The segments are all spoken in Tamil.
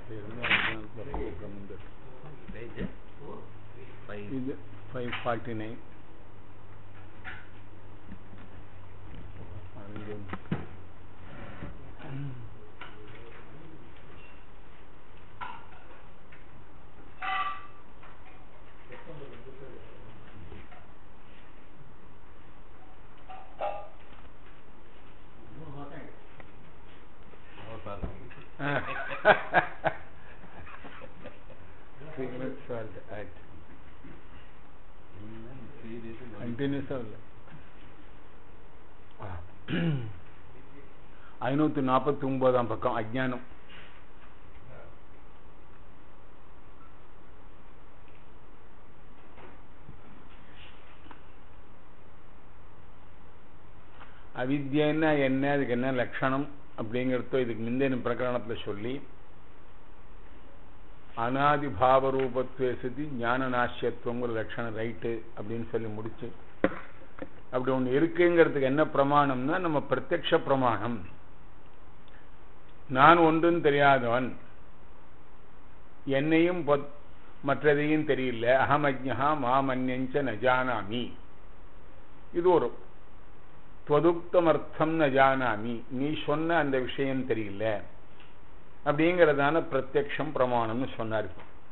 பேஜ் ஃபைவ் இது ஃபைவ் ஃபார்ட்டி நைன் கண்டினியூஸாக இல்லை ஐநூற்றி நாற்பத்தி ஒன்பதாம் பக்கம் அஜ்ஞானம் அவித்யன்னா என்ன அதுக்கு என்ன லட்சணம் அப்படிங்கிறதோ இதுக்கு முந்தின பிரகரணத்தில் சொல்லி அனாதி பாவ ரூபத்துவ சதி ஞான நாசியத்துவங்கிற லட்சணம் ரைட்டு அப்படின்னு சொல்லி முடிச்சு அப்படி ஒன்று இருக்குங்கிறதுக்கு என்ன பிரமாணம்னா நம்ம பிரத்யக்ஷ பிரமாணம் நான் ஒன்றும் தெரியாதவன் என்னையும் மற்றதையும் தெரியல அகமஜா மாமன்யஞ்ச நஜானாமி இது ஒரு துவதுக்தமர்த்தம் நஜானாமி நீ சொன்ன அந்த விஷயம் தெரியல அப்படிங்கிறதான பிரத்யக்ஷம் பிரமாணம்னு சொன்னார்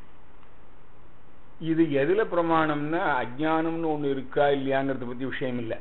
இது எதுல பிரமாணம்னா அஜானம்னு ஒண்ணு இருக்கா இல்லையாங்கிறத பத்தி விஷயம் இல்லை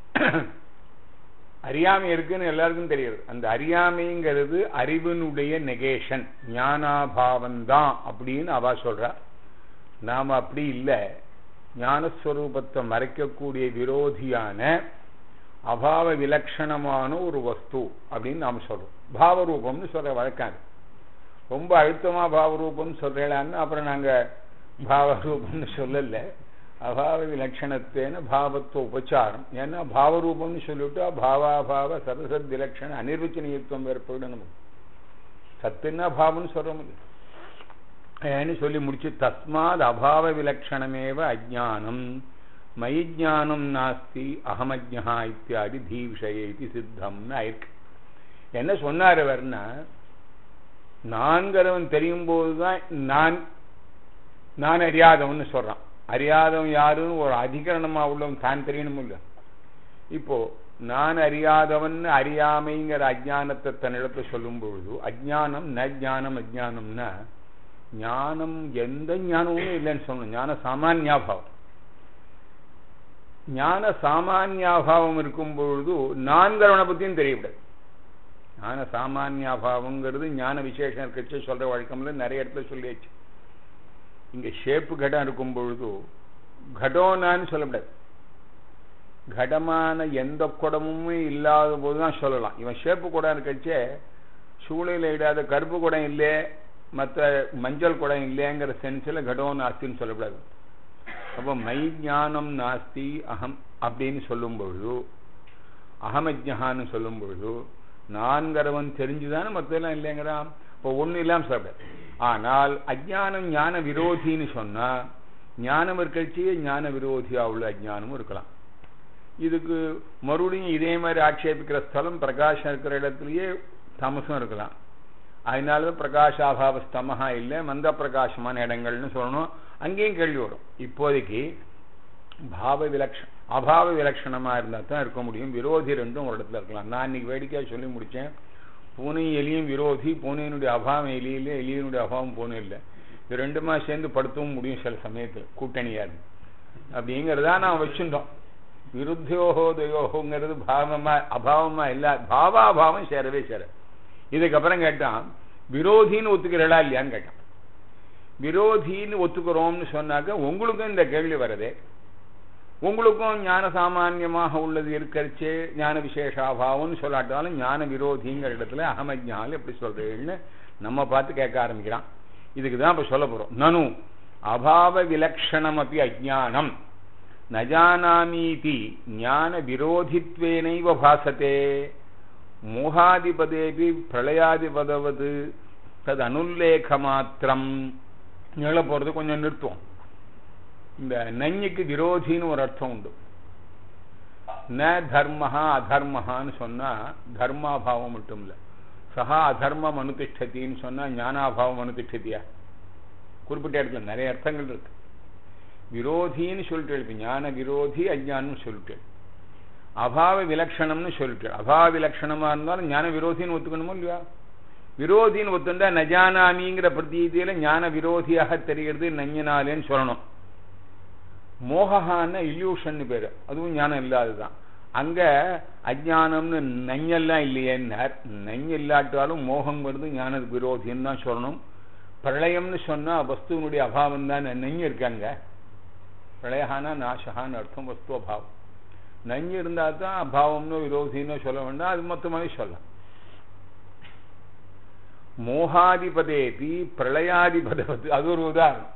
அறியாமை இருக்குன்னு எல்லாருக்கும் தெரியுது அந்த அறியாமைங்கிறது அறிவினுடைய நெகேஷன் ஞானாபாவந்தான் அப்படின்னு அவா சொல்றா நாம அப்படி இல்லை ஞானஸ்வரூபத்தை மறைக்கக்கூடிய விரோதியான அபாவ விலட்சணமான ஒரு வஸ்து அப்படின்னு நாம சொல்றோம் பாவரூபம்னு சொல்ற வழக்காது ரொம்ப அழுத்தமா பாவரூபம் சொல்றேன்னு அப்புறம் நாங்க பாவரூபம்னு சொல்லல அபாவ விலட்சணத்தேன பாவத்துவ உபச்சாரம் ஏன்னா பாவரூபம்னு சொல்லிவிட்டா பாவாபாவ சரசத் விலட்சண அனிர்வச்சனீயத்துவம் ஏற்படும் நமக்கு சத்துன்னா பாவம்னு சொல்றோம் ஏன்னு சொல்லி முடிச்சு தஸ்மாத் அபாவ விலட்சணமேவ அஜானம் மயி ஜானம் நாஸ்தி அகமஜா இத்தியாதி தீ விஷய இது சித்தம்னு ஆயிருக்கு என்ன சொன்னார் அவர்னா நான்கிறவன் தெரியும் போதுதான் நான் நான் அறியாதவன் சொல்றான் அறியாதவன் யாருன்னு ஒரு அதிகரணமா உள்ளவன் தான் தெரியணும் இல்ல இப்போ நான் அறியாதவன் அறியாமைங்கிற அஜானத்தை தன்னிடத்துல சொல்லும் பொழுது அஜானம் ந ஜானம் அஜானம்னா ஞானம் எந்த ஞானமும் இல்லைன்னு சொல்லணும் ஞான சாமானியாபாவம் ஞான சாமானியாபாவம் இருக்கும் பொழுது நான்கிறவனை பத்தியும் தெரியவிடாது ஞான சாமானியாபாவங்கிறது ஞான விசேஷம் இருக்கச்சு சொல்ற வழக்கம்ல நிறைய இடத்துல சொல்லியாச்சு இங்க ஷேப்பு கடம் இருக்கும் பொழுது கடோனான்னு சொல்லக்கூடாது கடமான எந்த குடமுமே இல்லாத போதுதான் சொல்லலாம் இவன் ஷேப்பு குடம் இருக்கச்சே சூளையில இடாத கருப்பு குடம் இல்லையே மற்ற மஞ்சள் குடம் இல்லைங்கிற சென்ஸில் கடோ நாஸ்தின்னு சொல்லக்கூடாது அப்போ மை ஞானம் நாஸ்தி அகம் அப்படின்னு சொல்லும் பொழுது அகமஜான்னு சொல்லும் பொழுது நான்கிறவன் தெரிஞ்சுதானே மற்றெல்லாம் இல்லைங்கிறான் இப்போ ஒன்றும் இல்லாமல் சொல்ற ஆனால் அஜானம் ஞான விரோதின்னு சொன்னா ஞானம் இருக்கச்சியே ஞான விரோதியா உள்ள அஜானமும் இருக்கலாம் இதுக்கு மறுபடியும் இதே மாதிரி ஆட்சேபிக்கிற ஸ்தலம் பிரகாசம் இருக்கிற இடத்துலயே தமசம் இருக்கலாம் அதனாலதான் பிரகாஷாபாவ ஸ்தமஹா இல்லை மந்த பிரகாசமான இடங்கள்னு சொல்லணும் அங்கேயும் கேள்வி வரும் இப்போதைக்கு பாவ விலட்சணம் அபாவ விலட்சணமா இருந்தா தான் இருக்க முடியும் விரோதி ரெண்டும் ஒரு இடத்துல இருக்கலாம் நான் இன்னைக்கு வேடிக்கையா சொல்லி முடிச்சேன் பூனை எலியும் விரோதி பூனையினுடைய அபாவம் எலியில எலியினுடைய அபாவம் பூனை இல்லை இது ரெண்டுமா சேர்ந்து படுத்தவும் முடியும் சில சமயத்தில் கூட்டணியா இருந்து அப்படிங்கிறதா நான் வச்சுட்டோம் விருத்தியோகோ தயோகோங்கிறது பாவமா அபாவமா இல்ல பாவாபாவம் சேரவே சேர இதுக்கப்புறம் கேட்டான் விரோதின்னு ஒத்துக்கிறடா இல்லையான்னு கேட்டான் விரோதின்னு ஒத்துக்கிறோம்னு சொன்னாக்க உங்களுக்கும் இந்த கேள்வி வரதே உங்களுக்கும் ஞான சாமான்யமாக உள்ளது இருக்கிறச்சே ஞான விசேஷாபாவம்னு சொல்லாட்டாலும் ஞான விரோதிங்கிற இடத்துல அகமஜால் எப்படி சொல்றேன்னு நம்ம பார்த்து கேட்க ஆரம்பிக்கிறான் இதுக்கு தான் இப்ப சொல்ல போறோம் நனு அபாவ விலக்ஷணம் அப்படி அஜானம் நஜானாமீதி ஞான விரோதித்வேனைவ பாசத்தே மோகாதிபதேபி பிரளயாதிபதவது தது அனுல்லேக மாத்திரம் நிழ போறது கொஞ்சம் நிறுத்துவோம் இந்த நஞ்சுக்கு விரோதின்னு ஒரு அர்த்தம் உண்டு ந தர்மஹா அதர்மஹான்னு சொன்னா தர்மாபாவம் மட்டும் இல்ல சஹா அதர்மம் அனுதிஷ்டத்தின்னு சொன்னா ஞானாபாவம் அனுதிஷ்டத்தியா குறிப்பிட்ட இடத்துல நிறைய அர்த்தங்கள் இருக்கு விரோதின்னு சொல்லிட்டு இப்ப ஞான விரோதி அஜ்ஞானம்னு சொல்லிட்டு அபாவ விலட்சணம்னு சொல்லிட்டு அபாவ விலட்சணமா இருந்தாலும் ஞான விரோதின்னு ஒத்துக்கணுமோ இல்லையா விரோதின்னு ஒத்துண்டா நஜானாமிங்கிற பிரதீதியில ஞான விரோதியாக தெரிகிறது நஞ்சனாலேன்னு சொல்லணும் மோகான இல்யூஷன் பேரு அதுவும் ஞானம் இல்லாததுதான் அங்க அஜானம்னு நஞ்செல்லாம் இல்லையேன்னார் நஞ்சு இல்லாட்டாலும் மோகம் வருது ஞான விரோதின்னு தான் சொல்லணும் பிரளயம்னு சொன்னா வஸ்துவனுடைய அபாவம் தான் நஞ்சு இருக்காங்க பிரளயகானா நாசகான்னு அர்த்தம் வஸ்து அபாவம் நஞ்சு இருந்தா தான் அபாவம்னோ விரோதினோ சொல்ல வேண்டாம் அது மொத்தமாவே சொல்லலாம் மோகாதிபதேபி பிரளயாதிபதவத்து அது ஒரு உதாரணம்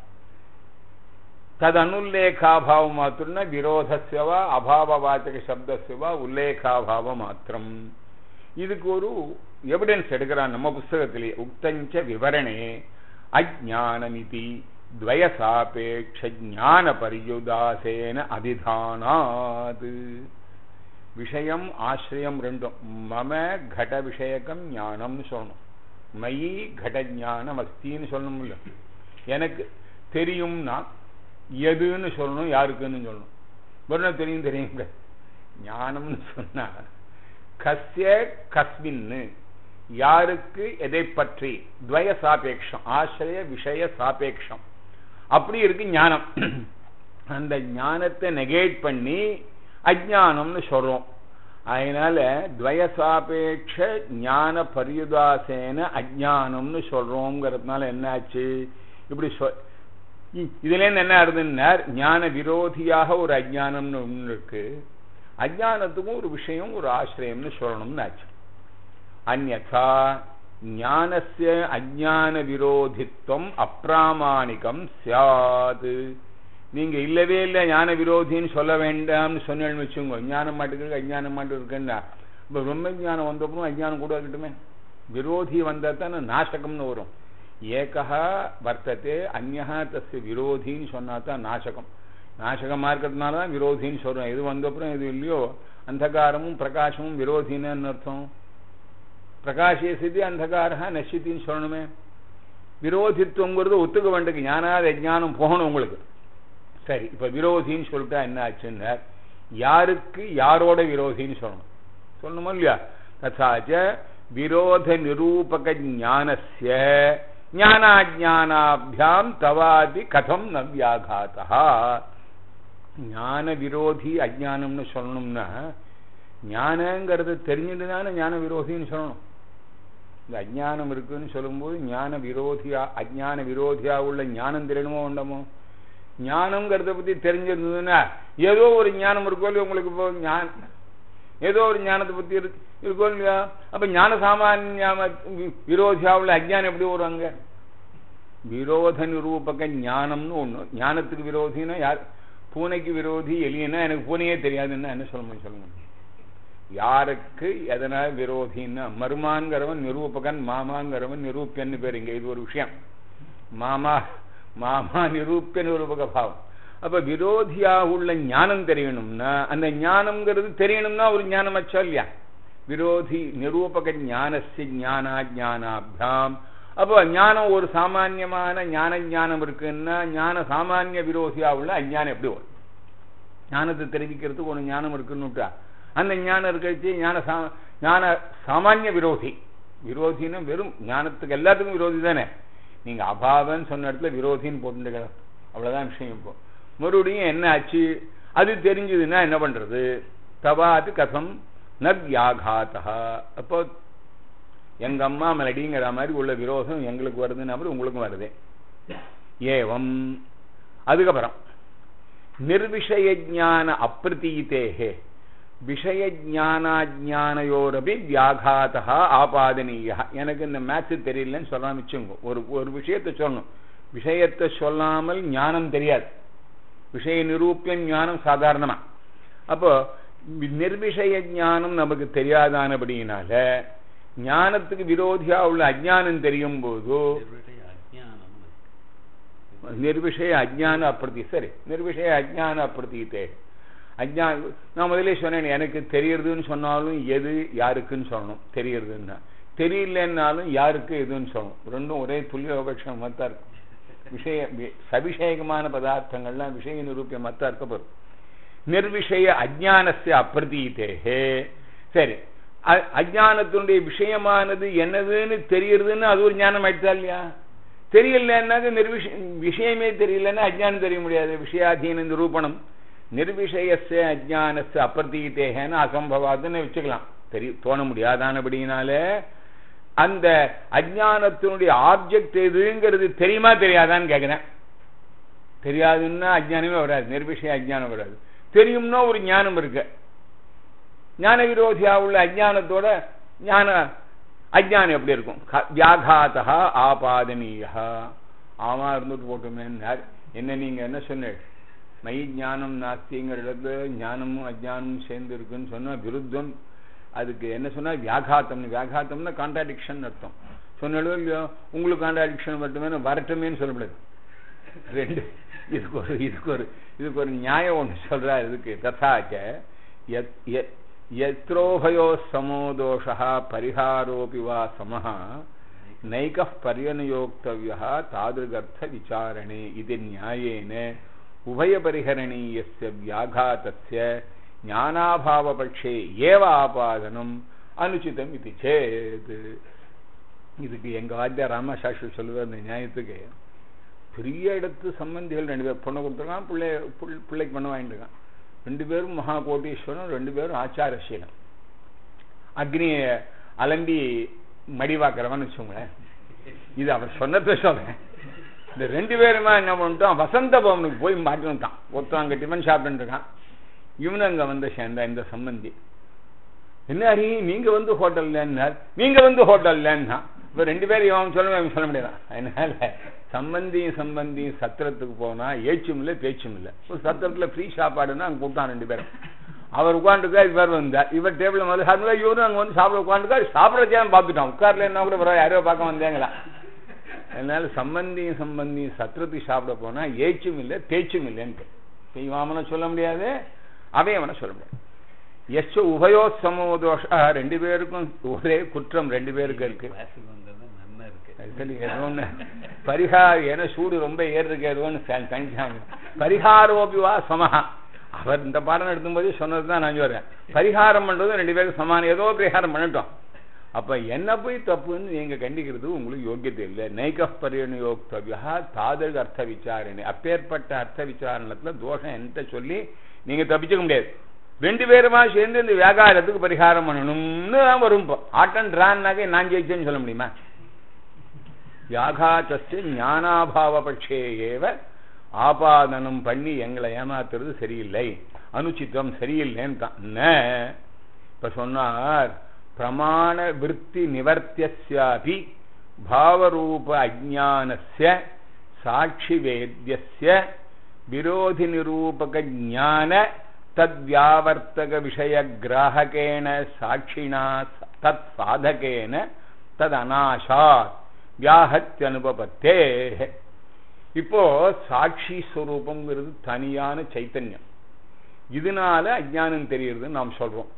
ததனுல்லேகாபாவ மாத்திரம்னா விரோதஸ்யவா அபாவவாச்சக சப்தஸ்யவா உல்லேகாபாவ மாத்திரம் இதுக்கு ஒரு எவிடன்ஸ் எடுக்கிறான் நம்ம புஸ்தகத்திலே உக்தஞ்ச விவரணே அஜானமிதி துவயசாபேட்ச ஞான பரியுதாசேன அபிதானாது விஷயம் ஆசிரியம் ரெண்டும் மம கட விஷயக்கம் ஞானம்னு சொல்லணும் மயி கட ஞானம் அஸ்தின்னு சொல்லணும்ல எனக்கு தெரியும்னா எதுன்னு சொல்லணும் யாருக்குன்னு சொல்லணும் வெறும் தெரியும் தெரியுங்க ஞானம்னு சொன்னா கஸ்ய கஸ்மின்னு யாருக்கு எதை பற்றி துவய சாபேட்சம் ஆசிரிய விஷய சாபேட்சம் அப்படி இருக்கு ஞானம் அந்த ஞானத்தை நெகேட் பண்ணி அஜானம்னு சொல்றோம் அதனால துவயசாபேட்ச ஞான பரியுதாசேன அஜானம்னு சொல்றோங்கிறதுனால என்னாச்சு இப்படி சொ இதுல இருந்து என்ன ஆகுதுன்னா ஞான விரோதியாக ஒரு அஜானம்னு ஒன்று இருக்கு அஜானத்துக்கும் ஒரு விஷயம் ஒரு ஆசிரியம்னு சொல்லணும்னு ஆச்சு அந்நா ஞானஸ்ய அஜான விரோதித்வம் அப்பிராமாணிகம் சியாது நீங்க இல்லவே இல்லை ஞான விரோதின்னு சொல்ல வேண்டாம்னு சொன்னேன்னு வச்சுங்க ஞானம் மாட்டுக்கு அஜானம் மாட்டு இருக்குன்னா இப்ப ரொம்ப ஞானம் வந்தப்பறம் அஜானம் கூட இருக்கட்டுமே விரோதி வந்தா தானே நாசகம்னு வரும் ஏகா வர்த்தத்தை அந்நா தஸ்ய விரோதின்னு சொன்னா தான் நாசகம் நாசகமா இருக்கிறதுனால தான் விரோதின்னு சொல்றோம் எது வந்தப்புறம் எது இல்லையோ அந்தகாரமும் பிரகாசமும் விரோதின்னு அர்த்தம் பிரகாஷே சித்தி அந்தகாரா நசித்தின்னு சொல்லணுமே விரோதித்துவங்கிறது ஒத்துக்க வேண்டியது ஞானாத ஞானம் போகணும் உங்களுக்கு சரி இப்ப விரோதின்னு சொல்லிட்டா என்ன ஆச்சுன்னு யாருக்கு யாரோட விரோதின்னு சொல்லணும் சொல்லணுமா இல்லையா ததாச்ச விரோத நிரூபக ஞானஸ்ய ஞானாஜானாபியாம் தவாதி கதம் ந வியாகாத்தா ஞான விரோதி அஜானம்னு சொல்லணும்னா ஞானங்கிறது தெரிஞ்சுட்டு தானே ஞான விரோதின்னு சொல்லணும் இந்த அஜானம் இருக்குன்னு சொல்லும்போது ஞான விரோதியா அஜான விரோதியா உள்ள ஞானம் தெரியணுமோ உண்டமோ ஞானம்ங்கிறத பத்தி தெரிஞ்சிருந்ததுன்னா ஏதோ ஒரு ஞானம் இருக்கோ இல்லையா உங்களுக்கு இப்போ ஞான ஏதோ ஒரு ஞானத்தை பத்தி இருக்கோ இல்லையா அப்ப ஞான சாமானிய விரோதியா உள்ள அஜானம் எப்படி வருவாங்க விரோத நிரூபக ஞானம்னு ஒண்ணு ஞானத்துக்கு விரோதினா யார் பூனைக்கு விரோதி எலியனா எனக்கு பூனையே தெரியாதுன்னா என்ன சொல்ல முடியும் சொல்லுங்க யாருக்கு எதனால விரோதின்னா மருமான்கிறவன் நிரூபகன் மாமாங்கிறவன் நிரூப்பியன்னு பேர் இங்க இது ஒரு விஷயம் மாமா மாமா நிரூப்பிய நிரூபக பாவம் அப்ப விரோதியா உள்ள ஞானம் தெரியணும்னா அந்த ஞானம்ங்கிறது தெரியணும்னா ஒரு ஞானம் வச்சா இல்லையா விரோதி நிரூபக ஞானசி ஞானா ஞானாபியாம் அப்போ ஞானம் ஒரு சாமான்யமான ஞான ஞானம் இருக்குன்னா ஞான சாமானிய விரோதியா உள்ள அஞ்ஞானம் எப்படி வரும் ஞானத்தை தெரிவிக்கிறதுக்கு ஒரு ஞானம் இருக்குன்னுட்டா அந்த ஞானம் இருக்கிறது ஞான ஞான சாமானிய விரோதி விரோதின்னு வெறும் ஞானத்துக்கு எல்லாத்துக்கும் விரோதி தானே நீங்க அபாவன்னு சொன்ன இடத்துல விரோதின்னு போட்டுக்கிற அவ்வளவுதான் விஷயம் இப்போ மறுபடியும் என்ன ஆச்சு அது தெரிஞ்சதுன்னா என்ன பண்றது தவாது கதம் ந வியாகாத்தா அப்போ எங்க அம்மா மலடிங்கிற மாதிரி உள்ள விரோதம் எங்களுக்கு வருதுன்னா மாதிரி உங்களுக்கும் வருது ஏவம் அதுக்கப்புறம் நிர்விஷய ஜான அப்பிரதீதேகே விஷய ஜானாஜானயோரபி வியாகாத்தா ஆபாதனீய எனக்கு இந்த மேத்ஸ் தெரியலன்னு சொல்லாம வச்சுங்க ஒரு ஒரு விஷயத்தை சொல்லணும் விஷயத்தை சொல்லாமல் ஞானம் தெரியாது விஷய நிரூபியம் ஞானம் சாதாரணமா அப்போ நிர்விஷய ஞானம் நமக்கு தெரியாதானபடியினால ஞானத்துக்கு விரோதியா உள்ள அஜானம் தெரியும் போது நிர்விஷய அஜான அப்பிரதி சரி நிர்விஷய அஜான அப்பிரதீத்தே அஜான நான் முதலே சொன்னேன் எனக்கு தெரியறதுன்னு சொன்னாலும் எது யாருக்குன்னு சொல்லணும் தெரியறதுன்னா தெரியலன்னாலும் யாருக்கு எதுன்னு சொல்லணும் ரெண்டும் ஒரே துல்லிய உபேட்சம் மத்தா இருக்கும் விஷய வி- சவிஷேகமான பதார்த்தங்கள்லாம் விஷய நிரூபிய மத்தா இருக்க போகும் நிர்விஷய அஜானஸ்ய அப்பிரதீதேஹே சரி அ- அஜானத்தினுடைய விஷயமானது என்னதுன்னு தெரியறதுன்னு அது ஒரு ஞானம் ஆயிடுச்சா இல்லையா தெரியலன்னாக்க நிர்விஷ விஷயமே தெரியலன்னா அஜ்ஞானம் தெரிய முடியாது விஷயாதீன நிரூபணம் நிர்விஷயஸ்ய அஜானஸ்ய அப்பிரதீதேகன்னு அசம்பவாதுன்னு வச்சுக்கலாம் தெரிய தோண முடியாதானபடினாலே அந்த அஜானத்தினுடைய ஆப்ஜெக்ட் எதுங்கிறது தெரியுமா தெரியாதான்னு கேட்கிறேன் தெரியாதுன்னா அஜ்ஞானமே வராது நிர்விஷய அஜ்ஞானம் வராது தெரியும்னா ஒரு ஞானம் இருக்கு ஞான விரோதியா உள்ள அஜ்ஞானத்தோட ஞான அஜ்ஞானம் எப்படி இருக்கும் க- வியாகாதா ஆபாதனீயா ஆமா இருந்துட்டு போட்டுமே என்ன நீங்க என்ன சொன்னீங்க மை ஞானம் நாஸ்திங்கிற இடத்துல ஞானமும் அஜ்ஞானமும் சேர்ந்து இருக்குன்னு சொன்னா விருத்தம் அதுக்கு என்ன சொன்னா வியாகாத்தம் வியாகாத்தம்னா கான்ட்ராடிக்ஷன் அர்த்தம் சொன்னாலும் இல்லையோ உங்களுக்கு கான்ட்ராடிக்ஷன் வரட்டுமே வரட்டுமேன்னு சொல்லக்கூடாது ரெண்டு இதுக்கு ஒரு இதுக்கு ஒரு இதுக்கு ஒரு நியாயம் ஒன்று சொல்றார் இதுக்கு ததாச்ச யத்- ய- யத்ரோபயோ சமோதோஷா பரிகாரோபி வா சமஹ நைக பரியனுயோக்தவிய தாதிருகர்த்த விசாரணே இது நியாயேன உபயபரிகரணீயஸ்ய வியாகாதஸ்ய ஞானாபாவபட்சே ஏவ ஆபாதனம் அனுச்சிதம் இது சேத் இதுக்கு எங்க வாத்தியார் ராமசாஸ்திரி சொல்லுவார் இந்த நியாயத்துக்கு பெரிய இடத்து சம்பந்திகள் ரெண்டு பேர் பொண்ணை கொடுத்துருக்கான் பிள்ளை புள்- பிள்ளைக்கு பண்ண வாங்கிட்டுருக்கான் ரெண்டு பேரும் மகா கோட்டீஸ்வரன் ரெண்டு பேரும் ஆச்சாரசீலம் அக்னிய அலம்பி மடிவாக்குறவன் வச்சுங்களேன் இது அவர் சொன்னதை சொல்றேன் இந்த ரெண்டு பேருமா என்ன பண்ணிட்டோம் வசந்த பவனுக்கு போய் மாட்டினுட்டான் ஒருத்தன் அங்க டிஃபன் சாப்பிட்டு இருக்கான் இவனு அங்க வந்து சேர்ந்தா இந்த சம்பந்தி என்ன ஹரி நீங்க வந்து ஹோட்டல்ல நீங்க வந்து ஹோட்டல்ல இப்ப ரெண்டு பேரும் இவன் சொல்ல இவன் சொல்ல முடியாது அதனால சம்பந்தியும் சம்பந்தியும் சத்திரத்துக்கு போனா ஏச்சும் இல்லை பேச்சும் இல்லை ஒரு சத்திரத்துல ஃப்ரீ சாப்பாடுன்னா அங்க கூப்பிட்டான் ரெண்டு பேரும் அவர் உட்காந்துக்கா இவர் வந்தார் இவர் டேபிள் வந்து சாப்பிடுவா இவரும் அங்க வந்து சாப்பிட உட்காந்துக்கா சாப்பிடறதையும் பார்த்துட்டான் உட்கார்ல என்ன கூட பரவாயில்ல யாரோ பார்க்க வந்தாங்களா அதனால சம்பந்தியும் சம்பந்தியும் சத்திரத்துக்கு சாப்பிட போனா ஏச்சும் இல்லை பேச்சும் இல்லைன்னு செய்வாமன சொல்ல முடியாது அவையவன சொல்ல முடியாது எஸ் உபயோ சமோதோஷ ரெண்டு பேருக்கும் ஒரே குற்றம் ரெண்டு பேருக்கு இருக்கு கிளாஸுக்கு வந்தது நன்னா இருக்கு அது சரி ஏதோ ஒண்ணு பரிகார ஏன்னா சூடு ரொம்ப ஏறிருக்கு ஏதோ ஒன்று தனிச்சாங்க பரிகாரோபி வா சமஹா அவர் இந்த பாடம் எடுக்கும்போதே சொன்னதுதான் நான் சொல்றேன் பரிகாரம் பண்றது ரெண்டு பேரும் சமானம் ஏதோ பரிகாரம் பண்ணட்டும் அப்ப என்ன போய் தப்புன்னு நீங்க கண்டிக்கிறது உங்களுக்கு யோக்கியத்தை இல்லை நைக பரியனுயோக்தவியா தாதக அர்த்த விசாரணை அப்பேற்பட்ட அர்த்த விசாரணத்துல தோஷம் என்கிட்ட சொல்லி நீங்க தப்பிச்சுக்க முடியாது ரெண்டு பேருமா சேர்ந்து இந்த வியாகாரத்துக்கு பரிகாரம் பண்ணணும்னு தான் வரும் இப்போ ஆட்டன் ட்ரான்னாக்க நான் ஜெயிச்சேன்னு சொல்ல முடியுமா வியாகாத்தஸ்ய ஞானாபாவ பட்சே ஏவ ஆபாதனம் பண்ணி எங்களை ஏமாத்துறது சரியில்லை அனுச்சித்தம் சரியில்லைன்னு தான் ந இப்ப சொன்னார் பிரமாண விற்பி நிவர்த்தியஸ்யாபி பாவரூப அஜானஸ்ய சாட்சி வேத்தியஸ்ய விரோதி நிரூபக ஞான தத்வியாவர்த்தக விஷய கிராககேன சாட்சிணா தத் சாதகேன தத் அநாசாத் வியாஹத்யனுபபத்தே இப்போ சாட்சி ஸ்வரூபம்ங்கிறது தனியான சைத்தன்யம் இதனால அஜானம் தெரியுதுன்னு நாம் சொல்றோம்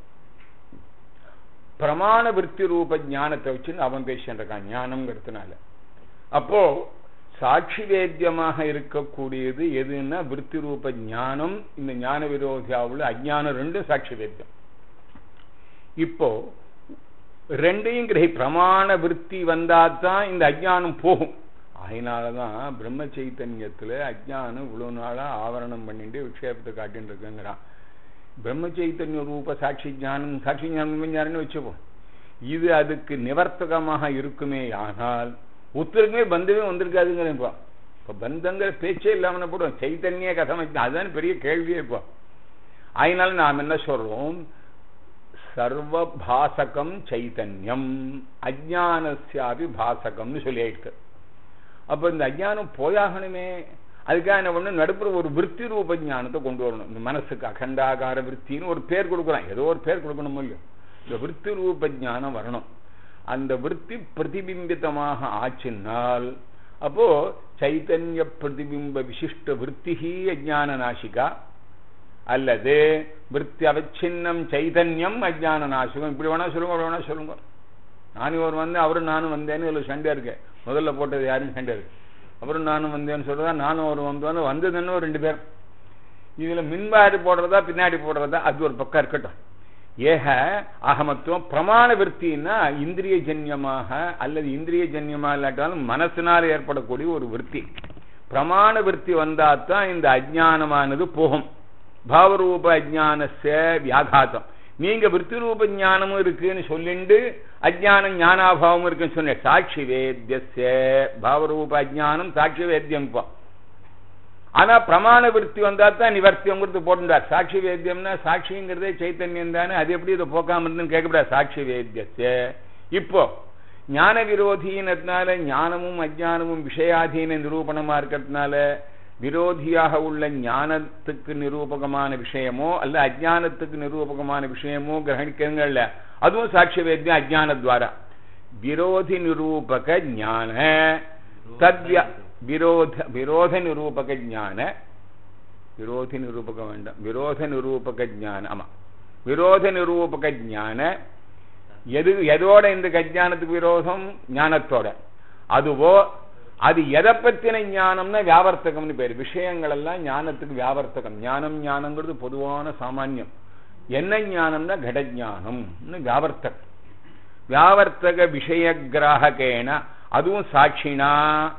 பிரமாண விற்பி ரூப ஞானத்தை வச்சு அவன் பேசிட்டு இருக்கான் ஞானம்ங்கிறதுனால அப்போ சாட்சி வேத்தியமாக இருக்கக்கூடியது எதுன்னா விற்பி ரூப ஞானம் இந்த ஞான விரோதியாவுள்ள அஜானம் ரெண்டும் சாட்சி வேத்தியம் இப்போ ரெண்டையும் கிரகி பிரமாண விற்பி வந்தாதான் இந்த அஜானம் போகும் அதனாலதான் பிரம்ம சைத்தன்யத்துல அஜானம் இவ்வளவு நாளா ஆவரணம் பண்ணிட்டு விக்ஷேபத்தை காட்டின்னு இருக்குங்கிறான் பிரம்ம சைத்தன்ய ரூப சாட்சி ஞானம் சாட்சி ஞானம் விஞ்ஞானம்னு வச்சுப்போம் இது அதுக்கு நிவர்த்தகமாக இருக்குமே ஆனால் ஒருத்தருக்குமே பந்தமே வந்திருக்காதுங்கிற இப்போ இப்போ பந்தங்கிற பேச்சே இல்லாம போடுவோம் சைத்தன்ய கதம் அதுதான் பெரிய கேள்வியே இப்போ அதனால நாம் என்ன சொல்றோம் சர்வ பாசகம் சைத்தன்யம் அஜானசியாபி பாசகம்னு சொல்லியாயிருக்கு அப்ப இந்த அஜானம் போயாகணுமே அதுக்காக என்ன பண்ணணும் நடுப்புற ஒரு விற்பி ரூப ஞானத்தை கொண்டு வரணும் இந்த மனசுக்கு அகண்டாகார விற்பின்னு ஒரு பேர் கொடுக்கலாம் ஏதோ ஒரு பேர் கொடுக்கணும் இல்லையோ இந்த விற்பி ரூப ஞானம் வரணும் அந்த விற்பி பிரதிபிம்பிதமாக ஆச்சினால் அப்போ சைத்தன்ய பிரதிபிம்ப விசிஷ்ட விற்பிகி அஜான நாசிகா அல்லது விற்பி அவச்சின்னம் சைதன்யம் அஜான நாசிகம் இப்படி வேணா சொல்லுங்க அப்படி வேணா சொல்லுங்க நானும் ஒரு வந்தேன் அவரும் நானும் வந்தேன்னு இதுல சண்டை இருக்கு முதல்ல போட்டது யாருன்னு சண்டை இருக்கு அவரும் நானும் வந்தேன்னு சொல்றதா நானும் ஒரு வந்தோன்னு வந்ததுன்னு ஒரு ரெண்டு பேர் இதுல மின்பாடி போடுறதா பின்னாடி போடுறதா அது ஒரு பக்கம் இருக்கட்டும் ஏக அகமத்துவம் பிரமாண விற்த்தின்னா இந்திரிய ஜன்யமாக அல்லது இந்திரிய ஜன்யமா இல்லாட்டாலும் மனசினால் ஏற்படக்கூடிய ஒரு விற்பி பிரமாண விற்பி வந்தாதான் இந்த அஜ்ஞானமானது போகும் பாவரூப அஜ்ஞானச வியாகாத்தம் நீங்க விற்பி ரூப ஞானமும் இருக்குன்னு சொல்லிண்டு அஜ்ஞானம் ஞானாபாவம் இருக்குன்னு சொன்ன சாட்சி வேத்திய பாவரூப அஜ்ஞானம் சாட்சி வேத்தியம் இப்போ ஆனா பிரமாண விற்பி வந்தா தான் நிவர்த்தியங்கிறது போட்டுட்டார் சாட்சி வேத்தியம்னா சாட்சிங்கிறதே சைத்தன்யம் தானே அது எப்படி இதை போக்காம இருந்துன்னு கேட்கக்கூடாது சாட்சி வேத்தியச இப்போ ஞான விரோதியினத்தினால ஞானமும் அஜானமும் விஷயாதீன நிரூபணமா இருக்கிறதுனால விரோதியாக உள்ள ஞானத்துக்கு நிரூபகமான விஷயமோ அல்ல அஜானத்துக்கு நிரூபகமான விஷயமோ கிரகணிக்கிறங்கள்ல அதுவும் சாட்சி வேத்தியம் அஜான துவாரா விரோதி நிரூபக ஞான தத்யா விரோத விரோத நிரூபக ஞான விரோதி நிரூபக வேண்டாம் விரோத நிரூபக ஞான ஆமா விரோத நிரூபக ஞான எது எதோட இந்த அஜானத்துக்கு விரோதம் ஞானத்தோட அதுவோ அது எதை பத்தின ஞானம்னா வியாவர்த்தகம்னு பேர் விஷயங்கள் எல்லாம் ஞானத்துக்கு வியாவர்த்தகம் ஞானம் ஞானங்கிறது பொதுவான சாமானியம் என்ன ஞானம்னா கடஜானம் வியாவர்த்தகம் வியாவர்த்தக விஷய கிராகேன அதுவும் சாட்சினா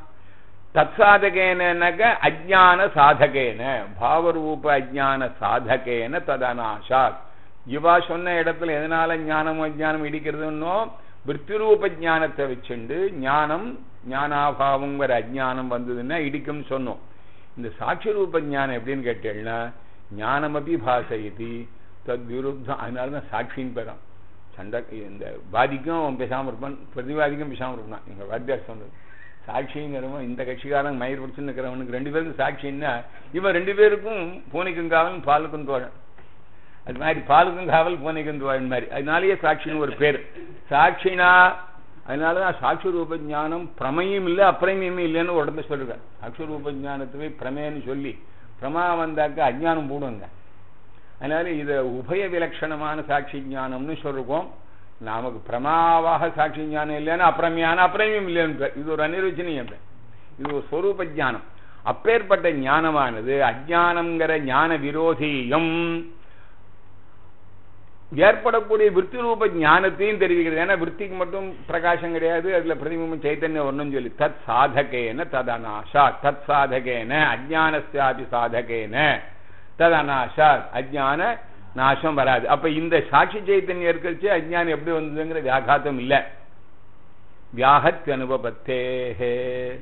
தற்சாதகேனக அஜான சாதகேன பாவரூப அஜான சாதகேன ததநாசாத் இவா சொன்ன இடத்துல எதனால ஞானம் அஜானம் இடிக்கிறதுன்னோ விற்பிரூப ஞானத்தை வச்சுண்டு ஞானம் ஞானாபாவங்கிற அஜானம் வந்ததுன்னா இடிக்கும்னு சொன்னோம் இந்த சாட்சி ரூப ஞானம் எப்படின்னு கேட்டேன்னா ஞானமபி பாசயதி தத் விருத்தம் அதனாலதான் சாட்சின்னு பெறான் சண்டை இந்த வாதிக்கும் அவன் பேசாம இருப்பான் பிரதிவாதிக்கும் பேசாம இருப்பான் எங்க வாத்தியார் சொன்னது சாட்சிங்கிறவன் இந்த கட்சிக்காரன் மயிர் பிடிச்சு நிற்கிறவனுக்கு ரெண்டு பேருக்கும் சாட்சின்னா இவன் ரெண்டு பேருக்கும் பூனைக்கும் காவல் பாலுக்கும் தோழன் அது மாதிரி பாலுக்கும் காவல் பூனைக்கும் தோழன் மாதிரி அதனாலேயே சாட்சின்னு ஒரு பேர் சாட்சினா அதனாலதான் சாட்சி ரூப ஞானம் பிரமையும் இல்லை அப்பிரமையும் இல்லைன்னு உடம்பு சொல்லிருக்காரு சாட்சி ரூப ஞானத்துவே பிரமேன்னு சொல்லி பிரமா வந்தாக்க அஜ்ஞானம் போடுவாங்க அதனால இத உபய விலட்சணமான சாட்சி ஞானம்னு சொல்லிருக்கோம் நமக்கு பிரமாவாக சாட்சி ஞானம் இல்லைன்னா அப்பிரமியான அப்பிரமியம் இல்லைன்னு இது ஒரு அனிர்வச்சனீயம் இது ஒரு ஸ்வரூப ஜானம் அப்பேற்பட்ட ஞானமானது அஜானங்கிற ஞான விரோதியும் ஏற்படக்கூடிய விற்பி ரூப ஞானத்தையும் தெரிவிக்கிறது ஏன்னா விற்பிக்கு மட்டும் பிரகாசம் கிடையாது அதுல பிரதிபிம்பம் சைத்தன்யம் ஒண்ணும் சொல்லி தத் சாதகேன ததநாசா தத் சாதகேன அஜானஸ்யாபி சாதகேன ததநாசா அஜான நாசம் வராது அப்ப இந்த சாட்சி சைத்தன்யம் இருக்கிறச்சு அஜ்ஞானம் எப்படி வந்ததுங்கிற வியாகாத்தம் இல்ல வியாகத் அனுபவத்தேஹே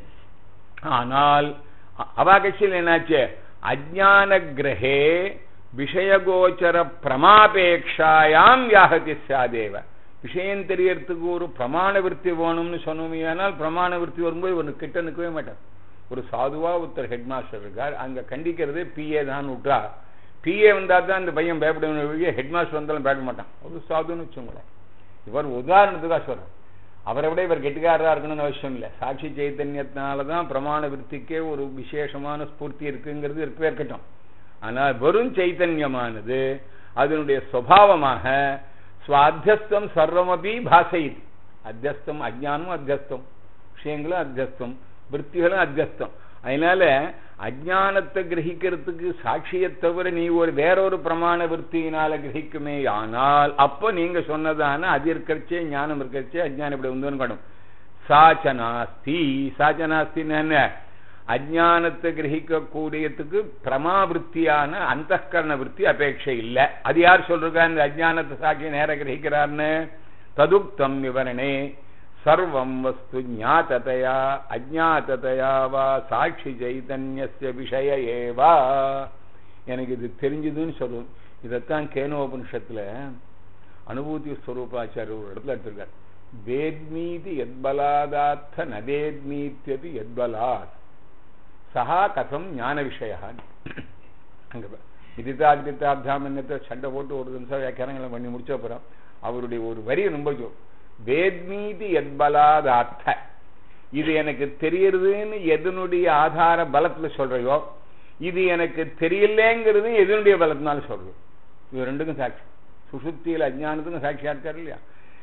ஆனால் அவாகட்சியில் என்னாச்சு அஜான கிரகே விஷயகோச்சர பிரமாபேட்சாயாம் வியாகதி சாதேவ விஷயம் தெரியறதுக்கு ஒரு பிரமாண விற்பி வேணும்னு சொன்னோமே ஆனால் பிரமாண விற்பி வரும்போது ஒரு கிட்ட நிற்கவே மாட்டார் ஒரு சாதுவா ஒருத்தர் ஹெட் மாஸ்டர் இருக்கார் அங்க கண்டிக்கிறது பிஏ தான் விட்டா பிஏ வந்தா தான் இந்த பையன் பயப்பட ஹெட் மாஸ்டர் வந்தாலும் பயப்பட மாட்டான் ஒரு சாதுன்னு வச்சுங்களேன் இவர் உதாரணத்துக்காக சொல்றேன் அவரை விட இவர் கெட்டிக்காரரா இருக்கணும்னு அவசியம் இல்லை சாட்சி சைத்தன்யத்தினாலதான் பிரமாண விற்பிக்கே ஒரு விசேஷமான ஸ்பூர்த்தி இருக்குங்கிறது இருக்கவே இருக்கட்டும் ஆனால் வெறும் சைத்தன்யமானது அதனுடைய சுவாவமாக சுவாத்தியஸ்தம் சர்வமபி பாசைது அத்தியஸ்தம் அஜானமும் அத்தியஸ்தம் விஷயங்களும் அத்தியஸ்தம் விற்த்திகளும் அத்தியஸ்தம் அதனால அஜானத்தை கிரகிக்கிறதுக்கு சாட்சியை தவிர நீ ஒரு வேறொரு பிரமாண விற்த்தியினால கிரகிக்குமே ஆனால் அப்ப நீங்க சொன்னதான அது இருக்கிறச்சே ஞானம் இருக்கிறச்சே அஜானம் இப்படி வந்து கடும் சாச்சனாஸ்தி சாச்சனாஸ்தின்னு என்ன அஜானத்தை கிரகிக்க கூடியதுக்கு பிரமாவிருத்தியான அந்த கரண விற்பி அபேட்சை இல்லை அது யார் சொல்றா இந்த அஜானத்தை சாட்சி நேர கிரகிக்கிறார்னு ததுக்தம் விவரணே சர்வம் வஸ்து ஞாத்ததையா அஜாத்ததையா வா சாட்சி சைதன்யஸ்ய விஷய ஏவா எனக்கு இது தெரிஞ்சதுன்னு சொல்லும் இதைத்தான் கேனோபனிஷத்துல அனுபூதி ஸ்வரூபாச்சாரிய ஒரு இடத்துல எடுத்திருக்கார் வேத்மீதி எத்பலாதார்த்த நதேத்மீத்தியபி எத்பலாத் சஹா கதம் ஞான விஷய அங்க விதிதாத்விதாப்தாமன்யத்தை சண்டை போட்டு ஒரு நிமிஷம் வியாக்கியானங்களை பண்ணி முடிச்ச அப்புறம் அவருடைய ஒரு வரி ரொம்ப வேத்மீதி எத்பலாதார்த்த இது எனக்கு தெரியறதுன்னு எதனுடைய ஆதார பலத்துல சொல்றையோ இது எனக்கு தெரியலங்கிறது எதனுடைய பலத்தினால சொல்றது இது ரெண்டுக்கும் சாட்சி சுசுத்தியில் அஜானத்துக்கும் சாட்சியா இருக்காரு இல்லையா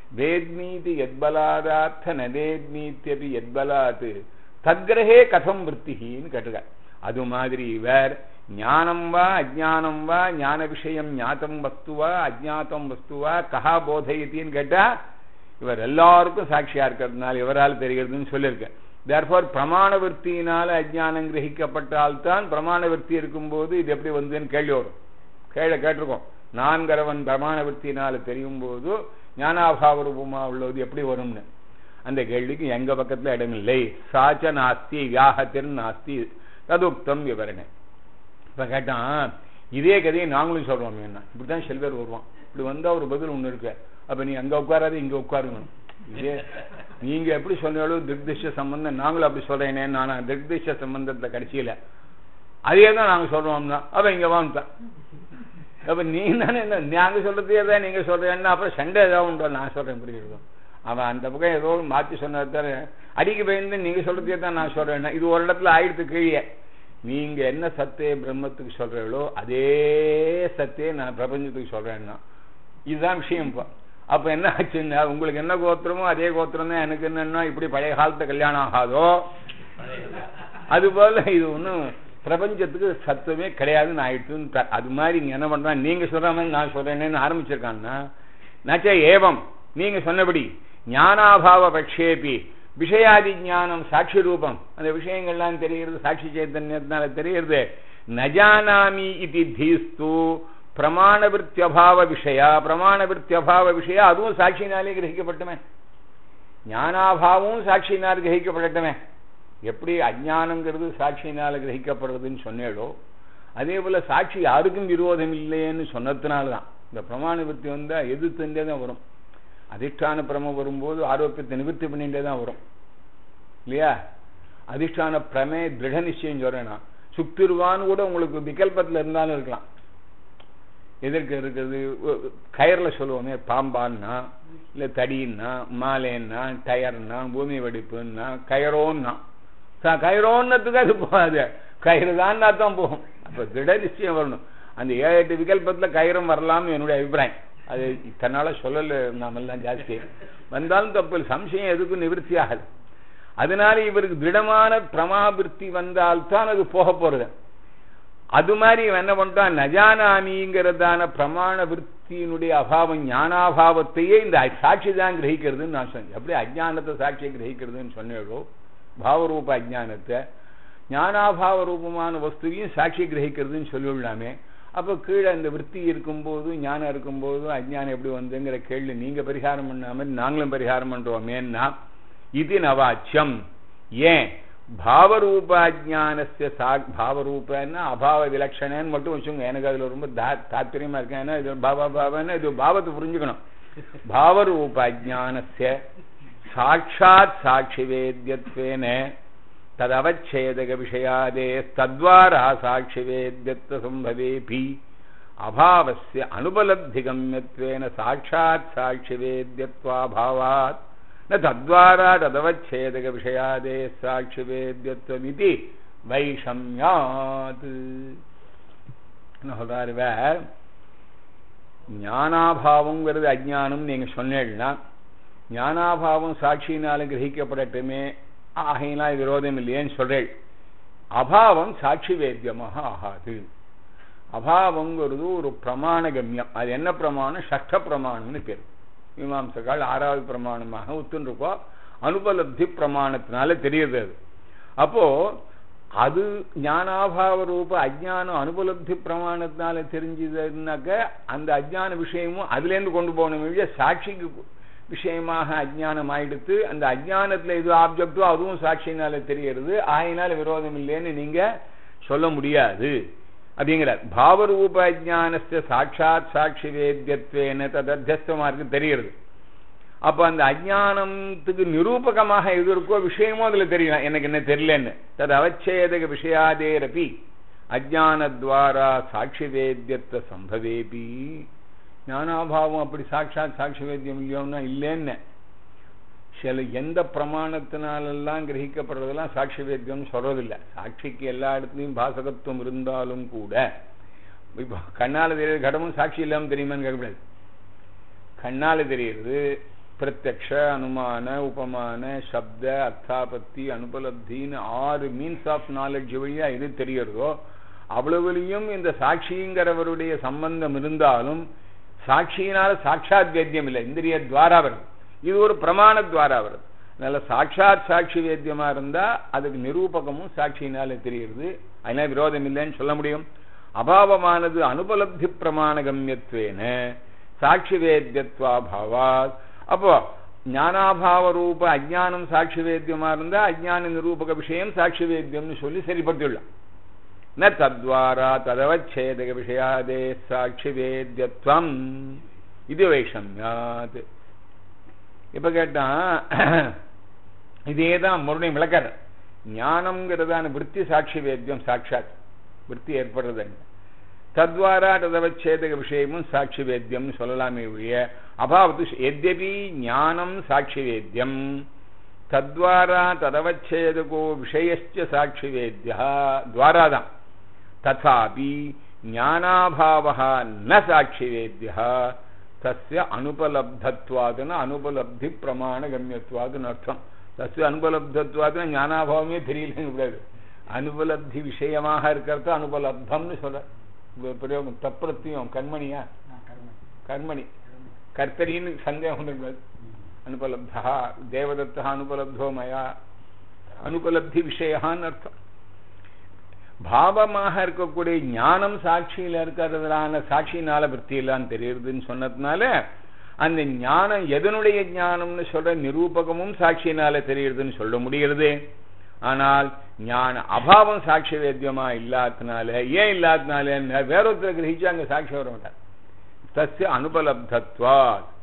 வேத்மீதி எத்பலாதார்த்த நதேத்மீத்தியபி எத்பலாத் தத்கிரகே கதம் விற்த்திகின்னு கேட்டிருக்கார் அது மாதிரி இவர் ஞானம் வா அஜானம் வா ஞான விஷயம் ஞாத்தம் வஸ்துவா அஜாத்தம் வஸ்துவா கஹா போதையத்தின்னு கேட்டா இவர் எல்லாருக்கும் சாட்சியா இருக்கிறதுனால இவரால் தெரிகிறதுன்னு சொல்லியிருக்க தேர்ஃபார் பிரமாண விற்த்தியினால அஜ்ஞானம் கிரகிக்கப்பட்டால்தான் பிரமாண விற்பி இருக்கும்போது இது எப்படி வந்ததுன்னு கேள்வி வரும் கேள்வி கேட்டிருக்கோம் நான்கரவன் பிரமாண விற்த்தியினால தெரியும் போது ஞானாபாவ ரூபமா உள்ளது எப்படி வரும்னு அந்த கேள்விக்கு எங்க பக்கத்துல இடமில்லை சாச்ச நாஸ்தி வியாகத்தின் நாஸ்தி ததுக்தம் விவரணை இப்ப கேட்டான் இதே கதையை நாங்களும் சொல்றோம் என்ன இப்படிதான் சில பேர் வருவான் இப்படி வந்தா ஒரு பதில் ஒண்ணு இருக்கு அப்ப நீ அங்க உட்காராது இங்க உட்காருங்க இதே நீங்க எப்படி சொன்னாலும் திருக்திஷ சம்பந்தம் நாங்களும் அப்படி சொல்றேனே நானா திருக்திஷ சம்பந்தத்தை கடைசியில அதே தான் நாங்க சொல்றோம்னா அப்ப இங்க வாங்கிட்டான் அப்ப நீ தானே என்ன நாங்க சொல்றதே தான் நீங்க சொல்றேன்னா அப்புறம் சண்டை ஏதாவது உண்டோ நான் சொல்றேன் புரியுது அவன் அந்த பக்கம் ஏதோ மாற்றி சொன்னதாரு அடிக்க பயந்து நீங்க சொல்றதே தான் நான் சொல்றேன் இது ஒரு இடத்துல ஆயிடுத்து கீழே நீங்க என்ன சத்தே பிரம்மத்துக்கு சொல்றீங்களோ அதே சத்தே நான் பிரபஞ்சத்துக்கு சொல்றேன்னா இதுதான் விஷயம் இப்போ அப்ப என்ன ஆச்சுன்னா உங்களுக்கு என்ன கோத்திரமோ அதே கோத்திரம் தான் எனக்கு என்னன்னா இப்படி பழைய காலத்து கல்யாணம் ஆகாதோ அது போல இது ஒன்றும் பிரபஞ்சத்துக்கு சத்துவமே கிடையாதுன்னு ஆயிடுச்சுன்னு அது மாதிரி இங்க என்ன பண்றான் நீங்க சொல்ற மாதிரி நான் சொல்றேன்னு ஆரம்பிச்சிருக்கான்னா நச்ச ஏவம் நீங்க சொன்னபடி ஞானாபாவ பக்ஷேபி விஷயாதி ஞானம் சாட்சி ரூபம் அந்த விஷயங்கள்லாம் தெரிகிறது சாட்சி சைத்தன்யத்தினால தெரிகிறது நஜானாமி இது தீஸ்து பிரமாண விற்த்தியபாவ விஷயா பிரமாண விற்த்தியபாவ விஷயா அதுவும் சாட்சியினாலே கிரகிக்கப்பட்டுமே ஞானாபாவமும் சாட்சியினால் கிரகிக்கப்படட்டுமே எப்படி அஜானங்கிறது சாட்சியினால கிரகிக்கப்படுறதுன்னு சொன்னேடோ அதே போல சாட்சி யாருக்கும் விரோதம் இல்லைன்னு சொன்னதுனால்தான் இந்த பிரமாண விற்பி வந்தா எதிர்த்துட்டே தான் வரும் அதிஷ்டான பிரம வரும்போது ஆரோக்கியத்தை நிவர்த்தி பண்ணிட்டே தான் வரும் இல்லையா அதிஷ்டான பிரமே திருட நிச்சயம் சொல்றேன்னா சுத்திருவான்னு கூட உங்களுக்கு விகல்பத்தில் இருந்தாலும் இருக்கலாம் எதற்கு இருக்கிறது கயர்ல சொல்லுவோமே பாம்பான்னா இல்ல தடின்னா மாலேன்னா டயர்னா பூமி வெடிப்புன்னா கயரோன்னா கயிறோன்னதுக்கு அது போகாது கயிறு தான் தான் போகும் அப்ப திட நிச்சயம் வரணும் அந்த ஏழு எட்டு விகல்பத்துல கயிறும் வரலாம்னு என்னுடைய அபிப்பிராயம் அது இத்தனால சொல்லல நாமெல்லாம் ஜாஸ்தி வந்தாலும் தப்பு சம்சயம் எதுக்கும் நிவர்த்தி ஆகாது அதனால இவருக்கு திடமான பிரமாபிருத்தி வந்தால்தான் அது போக போறது அது மாதிரி இவன் என்ன பண்றான் நஜானாமிங்கிறதான பிரமாண விற்த்தியினுடைய அபாவம் ஞானாபாவத்தையே இந்த சாட்சி தான் கிரகிக்கிறதுன்னு நான் சொன்னேன் எப்படி அஜானத்தை சாட்சியை கிரகிக்கிறதுன்னு சொன்னேடோ பாவரூப அஜானத்தை ஞானாபாவ ரூபமான வஸ்துவையும் சாட்சி கிரகிக்கிறதுன்னு சொல்லிவிடலாமே அப்போ கீழே இந்த விற்பி இருக்கும்போது ஞானம் இருக்கும்போது அஜ்ஞானம் எப்படி வந்துங்கிற கேள்வி நீங்க பரிகாரம் பண்ணாமல் நாங்களும் பரிகாரம் பண்றோமேன்னா இது நவாச்சியம் ஏன் பாவரூபாஜானஸ்ய சா பாவரூபன்னா அபாவ விலட்சணன்னு மட்டும் வச்சுங்க எனக்கு அதுல ரொம்ப தாத்பரியமா இருக்கேன் ஏன்னா இது பாவா பாவன்னா இது பாவத்தை புரிஞ்சுக்கணும் பாவரூபாஜானஸ்ய சாட்சாத் சாட்சி வேத்தியத்வேன ததவச்சேதக விஷயாதே தத்வாரா சாட்சி வேத்தியத்துவ சம்பவேபி அபாவஸ்ய அனுபலப்திகம்யத்வேன சாட்சாத் சாட்சி வேத்தியத்வாபாவாத் ந தத்வாரா ததவச்சேதக விஷயாதே சாட்சி வேத்தியத்துவமிதி வைஷம்யாத் என்ன சொல்றாரு வேர் ஞானாபாவங்கிறது அஜ்ஞானம் நீங்க சொன்னீங்கன்னா ஞானாபாவம் சாட்சியினாலும் கிரகிக்கப்படட்டுமே ஆகையினால் விரோதம் இல்லையேன்னு சொல்றேன் அபாவம் சாட்சி வேத்தியமாக ஆகாது அபாவங்கிறது ஒரு பிரமாண கம்யம் அது என்ன பிரமாணம் சஷ்ட பிரமாணம்னு பேர் மீமாம்சகால் ஆறாவது பிரமாணமாக ஒத்துருக்கோம் அனுபலப்தி பிரமாணத்தினால தெரியுது அது அப்போ அது ஞானாபாவ ரூப அஜ்ஞானம் அனுபலப்தி பிரமாணத்தினால தெரிஞ்சதுன்னாக்க அந்த அஜ்ஞான விஷயமும் அதுலேருந்து கொண்டு போகணும் சாட்சிக்கு விஷயமாக அஜ்ஞானம் ஆயிடுத்து அந்த அஜ்ஞானத்துல எது ஆப்ஜெக்டோ அதுவும் சாட்சியினால தெரியறது ஆயினால விரோதம் இல்லைன்னு நீங்க சொல்ல முடியாது அப்படிங்கிறார் பாவரூப அஜானஸ்த சாட்சாத் சாட்சி வேத்தியத்வேன ததத்தியஸ்தமா இருக்கு தெரிகிறது அப்ப அந்த அஜானத்துக்கு நிரூபகமாக எது இருக்கோ விஷயமும் அதுல தெரியும் எனக்கு என்ன தெரியலன்னு தது அவச்சேதக விஷயாதேரப்பி அஜானத்வாரா சாட்சி வேத்தியத்துவ சம்பவேபி ஞானாபாவம் அப்படி சாட்சாத் சாட்சி வேத்தியம் இல்லையோன்னா இல்லைன்னு சில எந்த பிரமாணத்தினாலெல்லாம் கிரகிக்கப்படுறதெல்லாம் சாட்சி வேத்தியம் சொல்றதில்லை சாட்சிக்கு எல்லா இடத்துலையும் பாசகத்துவம் இருந்தாலும் கூட இப்போ கண்ணால தெரியுது கடமும் சாட்சி இல்லாமல் தெரியுமான்னு கேட்கக்கூடாது கண்ணால தெரியுது பிரத்யக்ஷ அனுமான உபமான சப்த அர்த்தாபத்தி அனுபலப்தின்னு ஆறு மீன்ஸ் ஆஃப் நாலேஜ் வழியா எது தெரியறதோ அவ்வளவுலையும் இந்த சாட்சிங்கிறவருடைய சம்பந்தம் இருந்தாலும் சாட்சியினால சாட்சாத் வேத்தியம் இல்லை இந்திரிய துவாரா வருது இது ஒரு பிரமாண துவாரா வருது அதனால சாட்சாத் சாட்சி வேத்தியமா இருந்தா அதுக்கு நிரூபகமும் சாட்சியினால தெரியுது அதனால விரோதம் இல்லைன்னு சொல்ல முடியும் அபாவமானது அனுபலப்தி பிரமாண கம்யத்வேன சாட்சி வேத்தியத்வா பாவாத் அப்போ ஞானாபாவ ரூப அஜானம் சாட்சி வேத்தியமா இருந்தா அஜான நிரூபக விஷயம் சாட்சி வேத்தியம்னு சொல்லி சரிப்படுத்திடலாம் ந தத்வாரா ததவச்சேதக விஷயாதே சாட்சி வேத்தியத்துவம் இது வைஷமியாத் இப்ப கேட்டான் இதே தான் மறுபடியும் விளக்கற ஞானம்ங்கிறதான விற்பி சாட்சி வேத்தியம் சாட்சாத் விற்பி ஏற்படுறது தத்வாரா ததவச்சேதக விஷயமும் சாட்சி வேத்தியம்னு சொல்லலாமே ஒழிய அபாவத்து எத்யபி ஞானம் சாட்சி வேத்தியம் தத்வாரா ததவச்சேதகோ விஷயச்ச சாட்சி வேத்தியா துவாராதான் ததாபி ஞானாபாவா ந சாட்சி வேத்தியா தஸ்ய அனுபலப்தத்வாதுன்னு அனுபலப்தி பிரமாண கம்யத்வாதுன்னு அர்த்தம் தஸ்ய அனுபலப்தத்வாதுன்னு ஞானாபாவமே தெரியலன்னு கூடாது அனுபலப்தி விஷயமாக இருக்கிறது அனுபலப்தம்னு சொல்ற பிரயோகம் தப்பிரத்தியம் கண்மணியா கர்மணி கர்த்தரின்னு சந்தேகம் வந்துக்கூடாது அனுபலப்தா தேவதத்தா அனுபலப்தோ மயா அனுபலப்தி விஷயான்னு அர்த்தம் பாவமாக இருக்கக்கூடிய ஞானம் சாட்சியில இருக்கிறதுனால சாட்சியினால விற்த்தியிலான்னு தெரியுதுன்னு சொன்னதுனால அந்த ஞானம் எதனுடைய ஞானம்னு சொல்ற நிரூபகமும் சாட்சியினால தெரியுதுன்னு சொல்ல முடிகிறது ஆனால் ஞான அபாவம் சாட்சி வேத்தியமா இல்லாதனால ஏன் இல்லாதனால வேற ஒருத்தர் கிரகிச்சு அங்க சாட்சி வர மாட்டார் தஸ்ய அனுபலப்தத்வா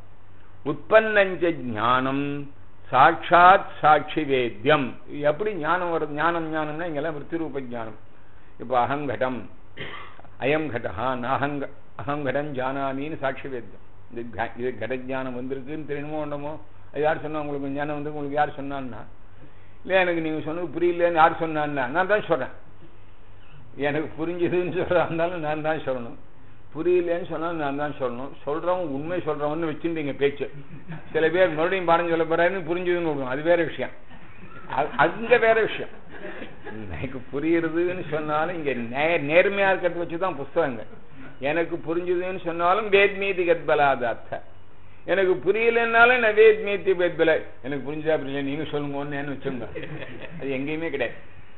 உற்பத்தஞ்ச ஞானம் சாட்சாத் சாட்சி வேத்தியம் எப்படி ஞானம் வருது ஞானம் ஞானம்னா இங்கெல்லாம் விற்த்திரூப ஞானம் இப்போ அகங்கடம் அயம் கடா நாஹங்க அகங்கடம் ஜானாமின்னு சாட்சி வேத்தியம் இது இது கடஜானம் வந்திருக்குன்னு தெரியணுமோ உண்டமோ அது யார் சொன்னா உங்களுக்கு ஞானம் வந்து உங்களுக்கு யார் சொன்னான்னா இல்லை எனக்கு நீங்க சொன்னது புரியலன்னு யார் சொன்னான்னா நான் தான் சொல்றேன் எனக்கு புரிஞ்சுதுன்னு சொல்றா இருந்தாலும் நான் தான் சொல்லணும் புரியலன்னு சொன்னாலும் நான் தான் சொல்லணும் சொல்றவன் உண்மை சொல்றவன்னு வச்சுட்டீங்க பேச்சு சில பேர் மறுபடியும் பாடம் சொல்ல போறாருன்னு புரிஞ்சுதுன்னு விடுவோம் அது வேற விஷயம் அங்க வேற விஷயம் எனக்கு புரியுறதுன்னு சொன்னாலும் இங்க நேர்மையா இருக்கிறத வச்சுதான் புஸ்தகங்கள் எனக்கு புரிஞ்சுதுன்னு சொன்னாலும் வேத்மீதி கத்பலாதார்த்த எனக்கு புரியலன்னாலும் நான் வேத்மீதி வேத்பல எனக்கு புரிஞ்சா புரியல நீங்க சொல்லுங்கன்னு வச்சுங்க அது எங்கேயுமே கிடையாது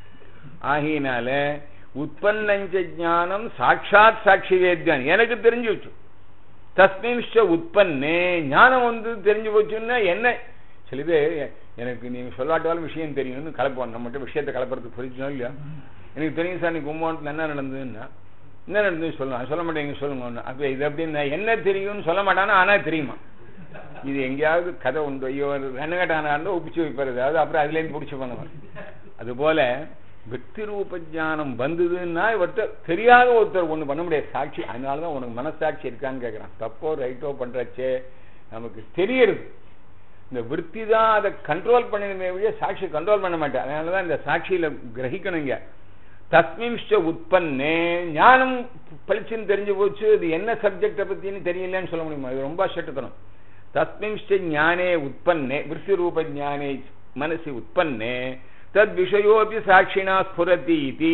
ஆகியனால உற்பத்தஞ்ச ஞானம் சாட்சாத் சாட்சி வேத்தியான் எனக்கு தெரிஞ்சு வச்சு தஸ்மின்ஷ உற்பத்தே ஞானம் வந்து தெரிஞ்சு போச்சுன்னா என்ன சில பேர் எனக்கு நீங்க சொல்லாட்டாலும் விஷயம் தெரியும்னு கலப்போம் நம்மகிட்ட விஷயத்தை கலப்புறதுக்கு புரிஞ்சோம் இல்லையா எனக்கு தெரியும் சார் நீ கும்பகோணத்துல என்ன நடந்ததுன்னா என்ன நடந்தது சொல்லலாம் சொல்ல மாட்டேங்க சொல்லுங்க அப்ப இது அப்படின்னு என்ன தெரியும்னு சொல்ல மாட்டானா ஆனா தெரியுமா இது எங்கேயாவது கதை உண்டு ஐயோ ரெனகட்டானா இருந்தா ஒப்பிச்சு வைப்பாரு அதாவது அப்புறம் அதுல இருந்து பிடிச்சு பண்ணுவார் அது போல வித்தி ரூப ஜானம் வந்ததுன்னா இவர்கிட்ட தெரியாத ஒருத்தர் ஒண்ணு பண்ண முடியாது சாட்சி அதனாலதான் உனக்கு மனசாட்சி இருக்கான்னு கேட்கறான் தப்போ ரைட்டோ பண்றச்சே நமக்கு தெரியறது இந்த விற்பி தான் அதை கண்ட்ரோல் பண்ணணுமே வழிய சாட்சி கண்ட்ரோல் பண்ண மாட்டேன் அதனாலதான் இந்த சாட்சியில கிரகிக்கணுங்க தஸ்மிம்ஷ உற்பத்தே ஞானம் பளிச்சுன்னு தெரிஞ்சு போச்சு இது என்ன சப்ஜெக்டை பத்தின்னு தெரியலன்னு சொல்ல முடியுமா இது ரொம்ப அசட்டுத்தனம் தஸ்மிம்ஷ ஞானே உற்பத்தே விற்பி ரூப ஞானே மனசி உற்பத்தே தத் விஷயோபி சாட்சினா ஸ்புரதி இது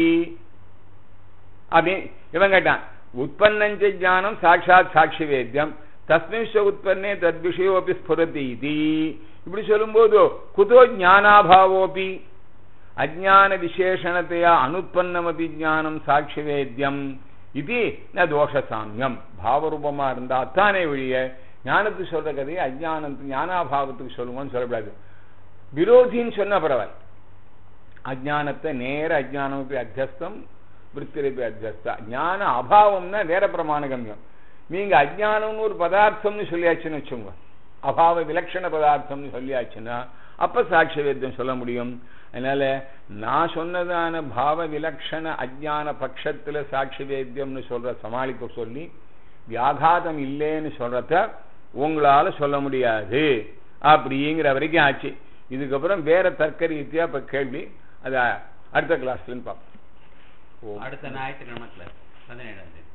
அப்படி இவன் கேட்டான் உற்பத்தஞ்ச ஞானம் சாட்சாத் சாட்சி வேத்தியம் தஸ்மின்ஷ உற்பத்தே தத் விஷயோபி ஸ்புரதி இது இப்படி சொல்லும்போது குதோ ஞானாபாவோபி அஜான விசேஷணத்தையா அனுப்பன்னமபி ஞானம் சாட்சி வேத்தியம் இது ந தோஷசாமியம் பாவரூபமா இருந்தா அத்தானே வழிய ஞானத்துக்கு சொல்ற கதையை அஜானத்துக்கு ஞானாபாவத்துக்கு சொல்லுவோம்னு சொல்லக்கூடாது விரோதின்னு சொன்ன பரவாயில்ல அஜானத்தை நேர அஜானமப்பி அத்தியஸ்தம் விற்பிரப்பி அத்தியஸ்தா ஞான அபாவம்னா வேற பிரமாணகம்யம் நீங்க அஜானம்னு ஒரு பதார்த்தம்னு சொல்லியாச்சுன்னு வச்சுங்க அபாவ விலட்சண பதார்த்தம்னு சொல்லியாச்சுன்னா அப்ப சாட்சி வேத்தியம் சொல்ல முடியும் அதனால நான் சொன்னதான பாவ விலட்சண அஜான பட்சத்துல சாட்சி வேத்தியம்னு சொல்ற சமாளிக்க சொல்லி வியாகாதம் இல்லைன்னு சொல்றத உங்களால சொல்ல முடியாது அப்படிங்கிற வரைக்கும் ஆச்சு இதுக்கப்புறம் வேற தர்க்க ரீதியா இப்ப கேள்வி அத அடுத்த கிளாஸ்ல பார்ப்போம் அடுத்த ஞாயிற்றுக்கிழமை கிளாஸ் பதினேழாம் தேதி